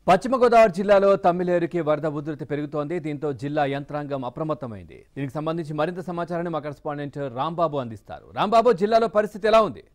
పశ్చిమ గోదావరి జిల్లాలో తమ్మిలేరుకి వరద ఉధృతి పెరుగుతోంది దీంతో జిల్లా యంత్రాంగం అప్రమత్తమైంది దీనికి సంబంధించి మరింత సమాచారాన్ని మా కరెస్పాండెంట్ రాంబాబు అందిస్తారు రాంబాబు జిల్లాలో పరిస్థితి ఎలా ఉంది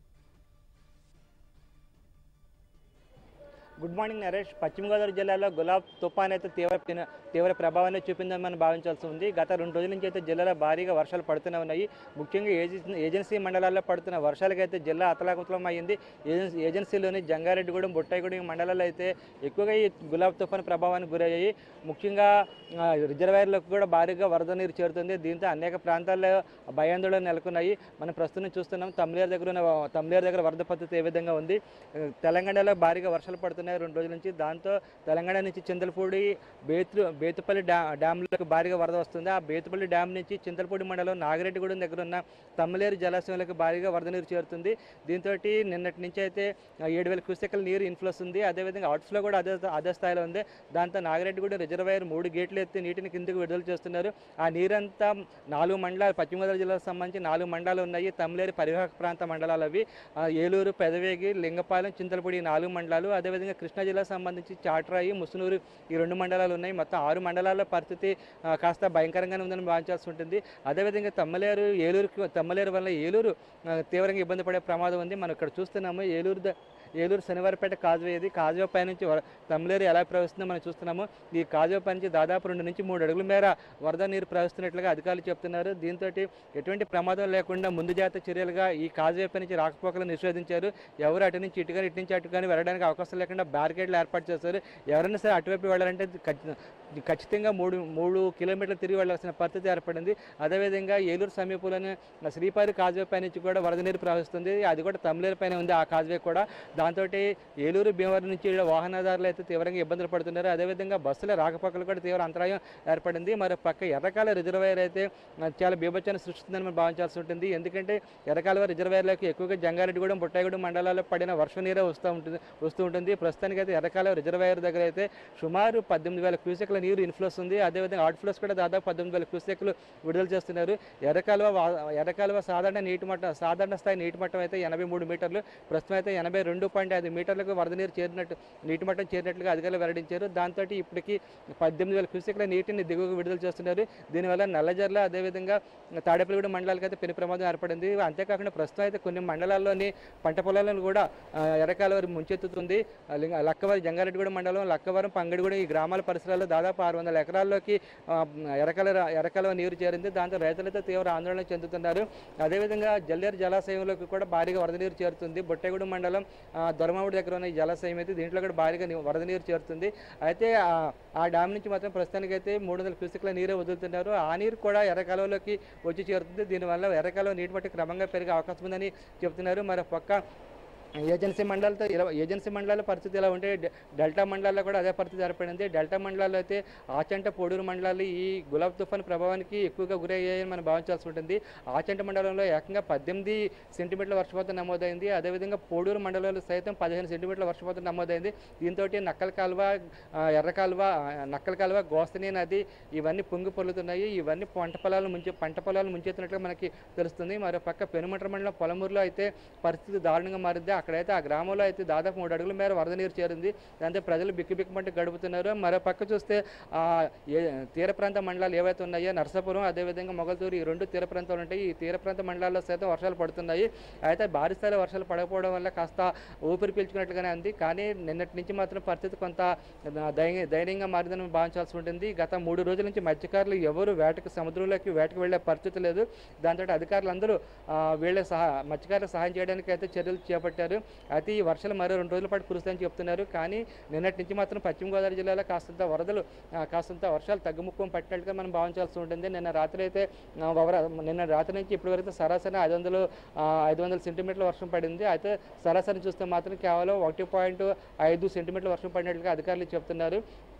గుడ్ మార్నింగ్ నరేష్ పశ్చిమ గోదావరి జిల్లాలో గులాబ్ తుఫాన్ అయితే తీవ్ర పిన- తీవ్ర ప్రభావాన్ని చూపిందని మనం భావించాల్సి ఉంది గత రెండు రోజుల నుంచి అయితే జిల్లాలో భారీగా వర్షాలు పడుతూనే ఉన్నాయి ముఖ్యంగా ఏజెన్సీ ఏజెన్సీ మండలాల్లో పడుతున్న వర్షాలకైతే జిల్లా అతలాకుతలం అయ్యింది ఏజెన్సీ ఏజెన్సీలోని జంగారెడ్డిగూడెం బుట్టాయిగూడెం మండలాల్లో అయితే ఎక్కువగా ఈ గులాబ్ తుఫాన్ ప్రభావానికి గురయ్యాయి ముఖ్యంగా ఆ, రిజర్వాయర్లకు కూడా భారీగా వరద నీరు చేరుతుంది దీంతో అనేక ప్రాంతాల్లో భయాందోళన నెలకొన్నాయి మనం ప్రస్తుతం చూస్తున్నాం తమిళేరు దగ్గర ఉన్న తమిళేరు దగ్గర వరద పద్ధతి ఏ విధంగా ఉంది ఆ, తెలంగాణలో భారీగా వర్షాలు పడుతున్నాయి రెండు రోజుల నుంచి దాంతో తెలంగాణ నుంచి చింతలపూడి బేతు బేతుపల్లి డ్యా డ్యాంలోకి భారీగా వరద వస్తుంది ఆ బేతుపల్లి డ్యామ్ నుంచి చింతలపూడి మండలం నాగిరెడ్డిగూడెం దగ్గర ఉన్న తమ్మిలేరు జలాశయంలోకి భారీగా వరద నీరు చేరుతుంది దీంతో నిన్నటి నుంచి అయితే ఏడు వేల క్యూసెక్కల నీరు ఇన్ఫ్లోస్ ఉంది అదేవిధంగా అవుట్ఫ్లో కూడా అదే అదే స్థాయిలో ఉంది దాంతో నాగిరెడ్డిగూడెం రిజర్వాయర్ మూడు గేట్లు ఎత్తి నీటిని కిందకు విడుదల చేస్తున్నారు ఆ నీరంతా నాలుగు మండలాలు పశ్చిమ గోదావరి జిల్లాకు సంబంధించి నాలుగు మండలాలు ఉన్నాయి తమిళేరు పరివాహక ప్రాంత మండలాలు అవి ఆ, ఏలూరు పెదవేగి లింగపాలెం చింతలపూడి ఈ నాలుగు మండలాలు అదేవిధంగా కృష్ణా జిల్లాకు సంబంధించి చాట్రాయి ముసునూరు ఈ రెండు మండలాలు ఉన్నాయి మొత్తం ఆరు మండలాల పరిస్థితి ఆ, కాస్త భయంకరంగానే ఉందని భావించాల్సి ఉంటుంది అదేవిధంగా తమ్మలేరు ఏలూరుకి తమ్మలేరు వల్ల ఏలూరు ఆ, తీవ్రంగా ఇబ్బంది పడే ప్రమాదం ఉంది మనం ఇక్కడ చూస్తున్నాము ఏలూరు ద- ఏలూరు శనివారపేట కాజువే ఇది కాజువే పై నుంచి వర- తమిళేరు ఎలా ప్రవహిస్తుందో మనం చూస్తున్నాము ఈ కాజువే పై నుంచి దాదాపు రెండు నుంచి మూడు అడుగుల మేర వరద నీరు ప్రవహిస్తున్నట్లుగా అధికారులు చెప్తున్నారు దీంతో ఎటువంటి ప్రమాదం లేకుండా ముందు జాగ్రత్త చర్యలుగా ఈ కాజువే పై నుంచి రాకపోకలు నిషేధించారు ఎవరు అటు నుంచి ఇటు కానీ ఇటు నుంచి అటు కానీ వెళ్ళడానికి అవకాశం లేకుండా బ్యారికేడ్లు ఏర్పాటు చేశారు ఎవరైనా సరే అటువైపు వెళ్ళాలంటే ఖచ్చి- ఖచ్చితంగా మూడు మూడు కిలోమీటర్లు తిరిగి వెళ్ళాల్సిన పరిస్థితి ఏర్పడింది అదేవిధంగా ఏలూరు సమీపంలోనే శ్రీపారి కాజువే పై నుంచి కూడా వరద నీరు ప్రవహిస్తుంది అది కూడా తమిళేరు పైన ఉంది ఆ కాజువే కూడా దాంతో ఏలూరు భీమవరం నుంచి ఈడ వాహనదారులు అయితే తీవ్రంగా ఇబ్బందులు పడుతున్నారు అదేవిధంగా బస్సుల రాకపోకలు కూడా తీవ్ర అంతరాయం ఏర్పడింది మరి పక్క ఎర్రకాల రిజర్వాయర్ అయితే ఆ, చాలా బీభత్సాన్ని సృష్టిస్తుందని మనం భావించాల్సి ఉంటుంది ఎందుకంటే ఎర్రకాలువ రిజర్వాయర్లోకి ఎక్కువగా జంగారెడ్డిగూడెం బుట్టాయిగూడెం మండలాల్లో పడిన వర్ష నీరే వస్తూ ఉంటుంది వస్తూ ఉంటుంది ప్రస్తుతానికి అయితే ఎర్రకాలువ రిజర్వాయర్ దగ్గర అయితే సుమారు పద్దెనిమిది వేల క్యూసెక్ల నీరు ఇన్ఫ్లోస్ ఉంది అదేవిధంగా అవుట్ ఫ్లోస్ కూడా దాదాపు పద్దెనిమిది వేల క్యూసెక్లు విడుదల చేస్తున్నారు ఎర్రకాలువ వా- ఎర్రకాలువ సాధారణ నీటి మట్టం సాధారణ స్థాయి నీటి మట్టం అయితే ఎనభై మూడు మీటర్లు ప్రస్తుతం అయితే ఎనభై రెండు పాయింట్ ఐదు మీటర్లకు వరద నీరు చేరినట్టు నీటి మట్టం చేరినట్లుగా అధికారులు వెల్లడించారు దాంతో ఇప్పటికీ పద్దెనిమిది వేల క్యూసెక్ల నీటిని దిగువకు విడుదల చేస్తున్నారు దీనివల్ల నల్లజర్ల అదేవిధంగా తాడేపల్లిగూడ మండలాలకు అయితే పెను ప్రమాదం ఏర్పడింది అంతేకాకుండా ప్రస్తుతం అయితే కొన్ని మండలాల్లోని పంట పొలాలను కూడా ఆ, ఎర్రకాలువ ముంచెత్తుతుంది ఆ, లింగ- లక్కవరం జంగారెడ్డిగూడెం మండలం లక్కవరం పంగడిగూడెం ఈ గ్రామాల పరిసరాల్లో దాదాపు ఆరు వందల ఎకరాల్లోకి ఆ, ఎరకల ఎరకల నీరు చేరింది దాంతో రైతులైతే తీవ్ర ఆందోళన చెందుతున్నారు అదేవిధంగా జల్లేరు జలాశయంలోకి కూడా భారీగా వరద నీరు చేరుతుంది బొట్టెగూడెం మండలం ఆ, దొరమావుడి దగ్గర ఉన్న ఈ జలాశయం అయితే దీంట్లో కూడా భారీగా ని- వరద నీరు చేరుతుంది అయితే ఆ- ఆ డ్యామ్ నుంచి మాత్రం ప్రస్తుతానికి అయితే మూడు వందల క్యూసెక్ల నీరే వదులుతున్నారు ఆ నీరు కూడా ఎర్రకాలువలోకి వచ్చి చేరుతుంది దీనివల్ల ఎర్రకాలువ నీటి మట్టి క్రమంగా పెరిగే అవకాశం ఉందని చెప్తున్నారు మరి పక్క ఏజెన్సీ మండలాలతో ఇలా ఏజెన్సీ మండలాల పరిస్థితి ఎలా ఉంటే డె- డెల్టా మండలాల్లో కూడా అదే పరిస్థితి ఏర్పడింది డెల్టా మండలాల్లో అయితే ఆచంట పోడూరు మండలాలు ఈ గులాబ్ తుఫాన్ ప్రభావానికి ఎక్కువగా గురయ్యాయని మనం భావించాల్సి ఉంటుంది ఆచంట మండలంలో ఏకంగా పద్దెనిమిది సెంటీమీటర్ల వర్షపాతం నమోదైంది అదేవిధంగా పోడూరు మండలంలో సైతం పదిహేను సెంటీమీటర్ల వర్షపాతం నమోదైంది దీంతో నక్కల కాలువ ఆ, ఎర్ర కాలువ ఆ, నక్కల కాలువ గోస్తని నది ఇవన్నీ పొంగి పొర్లుతున్నాయి ఇవన్నీ పంట పొలాలు ముంచె పంట పొలాలు ముంచెత్తినట్లుగా మనకి తెలుస్తుంది మరో పక్క పెనుమంట్ర మండలం పొలమూరులో అయితే పరిస్థితి దారుణంగా మారింది అక్కడైతే ఆ గ్రామంలో అయితే దాదాపు మూడు అడుగుల మేర వరద నీరు చేరింది దాంతో ప్రజలు బిక్కు బిక్కుమంటే గడుపుతున్నారు మరో పక్క చూస్తే ఆ ఏ తీర ప్రాంత మండలాలు ఏవైతే ఉన్నాయో నర్సాపురం అదేవిధంగా మొగల్తూరు ఈ రెండు తీర ప్రాంతాలు ఉంటాయి ఈ తీర ప్రాంత మండలాల్లో సైతం వర్షాలు పడుతున్నాయి అయితే భారీ స్థాయిలో వర్షాలు పడకపోవడం వల్ల కాస్త ఊపిరి పీల్చుకున్నట్లుగానే ఉంది కానీ నిన్నటి నుంచి మాత్రం పరిస్థితి కొంత దయ దయనీయంగా మారిందని భావించాల్సి ఉంటుంది గత మూడు రోజుల నుంచి మత్స్యకారులు ఎవరు వేటకు సముద్రంలోకి వేటకు వెళ్ళే పరిస్థితి లేదు దాంతో అధికారులు అందరూ ఆ, వీళ్ళ సహా మత్స్యకారులకు సహాయం చేయడానికి అయితే చర్యలు చేపట్టారు అయితే ఈ వర్షాలు మరో రెండు రోజుల పాటు కురుస్తాయని చెప్తున్నారు కానీ నిన్నటి నుంచి మాత్రం పశ్చిమ గోదావరి జిల్లాలో కాస్తంత వరదలు ఆ, కాస్తంత వర్షాలు తగ్గుముఖం పట్టినట్టుగా మనం భావించాల్సి ఉంటుంది నిన్న రాత్రి అయితే ఆ, వవర- నిన్న రాత్రి నుంచి ఇప్పటి వరకు సరాసరి ఐదు వందలు ఆ, ఐదు వందల సెంటీమీటర్ల వర్షం పడింది అయితే సరాసరి చూస్తే మాత్రం కేవలం ఒకటి పాయింట్ ఐదు సెంటీమీటర్ల వర్షం పడినట్లుగా అధికారులు చెప్తున్నారు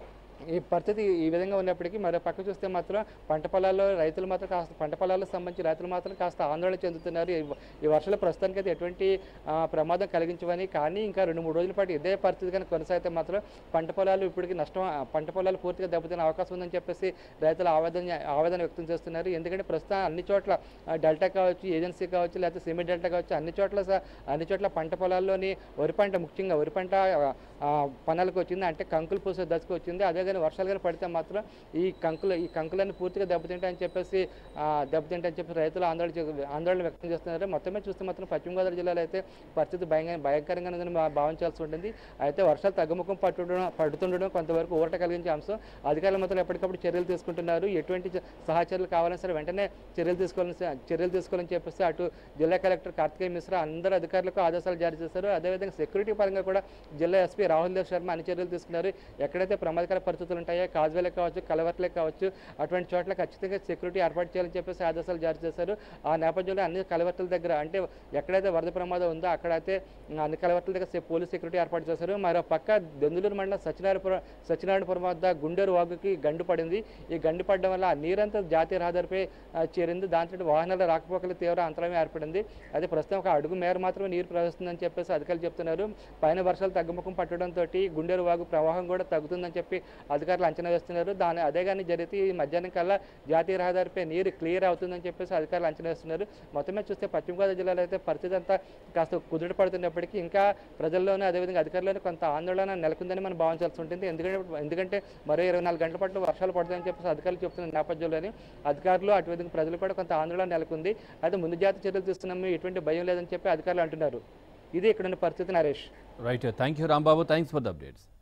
ఈ పరిస్థితి ఈ విధంగా ఉన్నప్పటికీ మరో పక్క చూస్తే మాత్రం పంట పొలాల్లో రైతులు మాత్రం కాస్త పంట పొలాలకు సంబంధించి రైతులు మాత్రం కాస్త ఆందోళన చెందుతున్నారు ఈ- ఈ వర్షాలు ప్రస్తుతానికి అయితే ఎటువంటి ఆ, ప్రమాదం కలిగించవని కానీ ఇంకా రెండు మూడు రోజుల పాటు ఇదే పరిస్థితి కనుక కొనసాగితే మాత్రం పంట పొలాలు ఇప్పటికి నష్టం ఆ, పంట పొలాలు పూర్తిగా దెబ్బతినే అవకాశం ఉందని చెప్పేసి రైతులు ఆవేదన ఆవేదన వ్యక్తం చేస్తున్నారు ఎందుకంటే ప్రస్తుతం అన్ని చోట్ల ఆ, డెల్టా కావచ్చు ఏజెన్సీ కావచ్చు లేకపోతే సెమీ డెల్టా కావచ్చు అన్ని చోట్ల స- అన్ని చోట్ల పంట పొలాల్లోని వరి పంట ముఖ్యంగా వరి పంట ఆ, పనాలకు వచ్చింది అంటే కంకులు పూసే దశకు వచ్చింది అదే కానీ వర్షాలు కానీ పడితే మాత్రం ఈ కంకులు ఈ కంకులన్నీ పూర్తిగా దెబ్బతింటాయని చెప్పేసి ఆ, దెబ్బతింటాయని చెప్పి రైతులు ఆందోళన చే- ఆందోళన వ్యక్తం చేస్తున్నారు మొత్తమే చూస్తే మాత్రం పశ్చిమ గోదావరి జిల్లాలో అయితే పరిస్థితి భయంగా భయంకరంగా ఉందని భా- భావించాల్సి ఉంటుంది అయితే వర్షాలు తగ్గుముఖం పట్టుడడం పడుతుండడం కొంతవరకు ఊరట కలిగించే అంశం అధికారులు మాత్రం ఎప్పటికప్పుడు చర్యలు తీసుకుంటున్నారు ఎటువంటి చ- సహచర్యలు కావాలని సరే వెంటనే చర్యలు తీసుకోవాలని స- చర్యలు తీసుకోవాలని చెప్పేసి అటు జిల్లా కలెక్టర్ కార్తికేయ మిశ్రా అందరు అధికారులకు ఆదేశాలు జారీ చేశారు అదేవిధంగా సెక్యూరిటీ పరంగా కూడా జిల్లా ఎస్పీ రాహుల్ దేవ్ శర్మ అన్ని చర్యలు తీసుకున్నారు ఎక్కడైతే ప్రమాదకర పరిస్థితులు ఉంటాయో కాజ్వేలే కావచ్చు కలవర్లే కావచ్చు అటువంటి చోట్ల ఖచ్చితంగా సెక్యూరిటీ ఏర్పాటు చేయాలని చెప్పేసి ఆదేశాలు జారీ చేశారు ఆ నేపథ్యంలో అన్ని కలవర్టల దగ్గర అంటే ఎక్కడైతే వరద ప్రమాదం ఉందో అక్కడైతే ఉమ్, అన్ని కలవర్టల దగ్గర సే- పోలీస్ సెక్యూరిటీ ఏర్పాటు చేశారు మరో పక్క దెందులూరు మండలం సత్యనారాయణపురం సత్యనారాయణపురం వద్ద గుండెరు వాగుకి గండు పడింది ఈ గండు పడడం వల్ల ఆ నీరంతా జాతీయ రహదారిపై ఆ, చేరింది దాంతో వాహనాల రాకపోకలు తీవ్ర అంతరాయం ఏర్పడింది అది ప్రస్తుతం ఒక అడుగు మేర మాత్రమే నీరు ప్రవహిస్తుందని చెప్పేసి అధికారులు చెప్తున్నారు పైన వర్షాలు తగ్గుముఖం పట్టడంతో గుండెరు వాగు ప్రవాహం కూడా తగ్గుతుందని చెప్పి అధికారులు అంచనా వేస్తున్నారు దాని అదే కానీ జరిగితే ఈ మధ్యాహ్నం కల్లా జాతీయ రహదారిపై నీరు క్లియర్ అవుతుందని చెప్పేసి అధికారులు అంచనా వేస్తున్నారు మొత్తమే చూస్తే పశ్చిమ గోదావరి జిల్లాలో అయితే పరిస్థితి అంతా కాస్త కుదుట పడుతున్నప్పటికీ ఇంకా ప్రజల్లోనే అదేవిధంగా అధికారుల్లోనే కొంత ఆందోళన నెలకొందని మనం భావించాల్సి ఉంటుంది ఎందుకంటే ఎందుకంటే మరో ఇరవై నాలుగు గంటల పాటు వర్షాలు పడుతాయని చెప్పేసి అధికారులు చెప్తున్న నేపథ్యంలోనే అధికారులు అటు విధంగా ప్రజలు కూడా కొంత ఆందోళన నెలకొంది అయితే ముందు జాగ్రత్త చర్యలు తీసుకున్నాము ఎటువంటి భయం లేదని చెప్పి అధికారులు అంటున్నారు ఇది ఇక్కడ ఉన్న పరిస్థితి Naresh right thank you Rambabu thanks for the updates